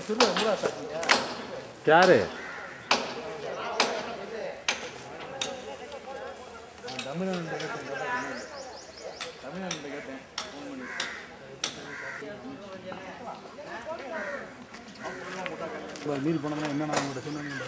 யாரு மீறி போனோம்னா என்னென்ன அவங்கள்ட்ட சொன்னாங்க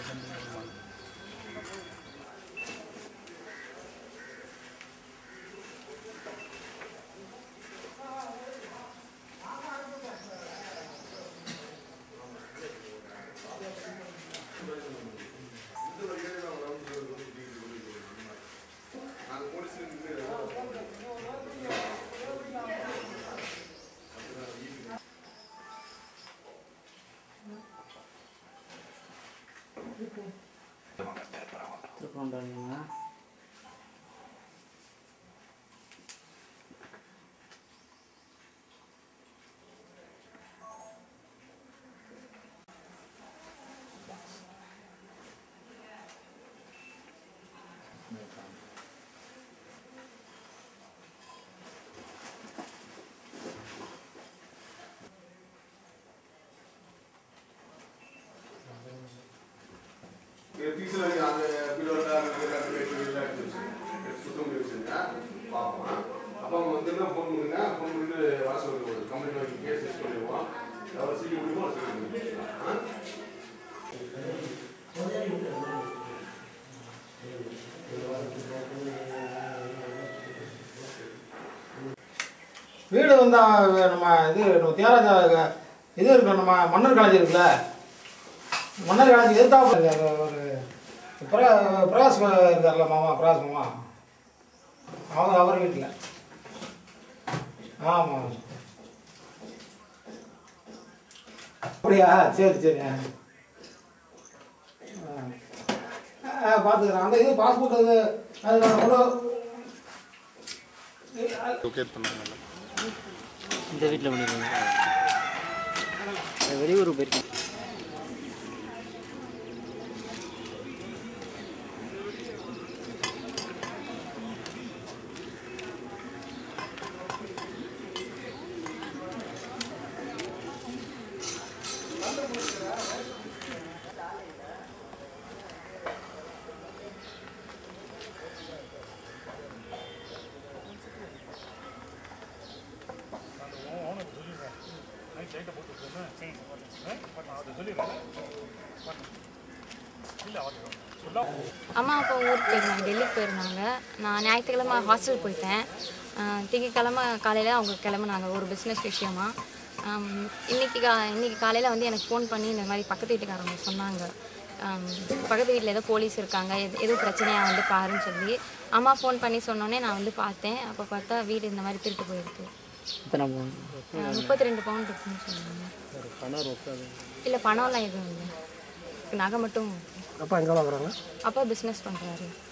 டீசல் அந்த பில்லோட சுத்தம் பண்ணி வச்சுருங்க பார்ப்போம் அப்போ அவங்க வந்துருந்தா ஃபோன் பண்ணுங்க ஃபோன் பண்ணிட்டு வர சொல்லுங்க ஒரு கம்பெனி வாங்கி கேஸ் ரிஜிஸ்டர் பண்ணிடுவோம் எவ்வளோ சீக்கிரம் முடியுமோ அவ்வளோ சீக்கிரம் முடியும் ஆ வீடு வந்து அஹ், நம்ம இது நம்ம தியாகராஜா க- இது இருக்கு நம்ம மன்னர் காலேஜ் இருக்குல்ல மன்னர் காலேஜ் எதிர்த்தாப்புல இருக்கு. ஒரு பிரா பிரகாஷ் இருக்கார்ல மாமா பிரகாஷ் மாமா அவங்க அவர் வீட்டில் ஆமாம் அப்படியா சரி சரி ஆ ஆ பார்த்துக்கிறேன் அந்த இது பாஸ்போர்ட் அது அது நான் கூட லொக்கேட் பண்ணாங்க இந்த வீட்டில் பண்ணிடுவாங்க வெளியூர் போயிருக்கேன் அம்மா அப்பா ஊருக்கு போயிருந்தாங்க டெல்லிக்கு போயிருந்தாங்க நான் ஞாயிற்றுக்கிழமை ஹாஸ்டல் போயிட்டேன் ஆஹ் திங்கட்கிழமை காலையில் அவங்க கிளம்புனாங்க ஒரு பிஸ்னஸ் விஷயமா ஆம், இன்னைக்கு கா இன்னைக்கு காலையில் வந்து எனக்கு ஃபோன் பண்ணி இந்த மாதிரி பக்கத்து வீட்டுக்காரங்க சொன்னாங்க ஆம், பக்கத்து வீட்டில் ஏதோ போலீஸ் இருக்காங்க எது எதுவும் பிரச்சனையாக வந்து பாருன்னு சொல்லி அம்மா ஃபோன் பண்ணி சொன்னோன்னே நான் வந்து பார்த்தேன் அப்போ பார்த்தா வீடு இந்த மாதிரி திருட்டு போயிருக்கு இத்தனை மூணு முப்பத்தி ரெண்டு பவுன் இருக்குன்னு சொன்னாங்க இல்லை பணம்லாம் எதுவும் இல்லை நகை மட்டும் அப்பா எங்கே வாங்குறாங்க அப்பா பிஸ்னஸ் பண்ணுறாரு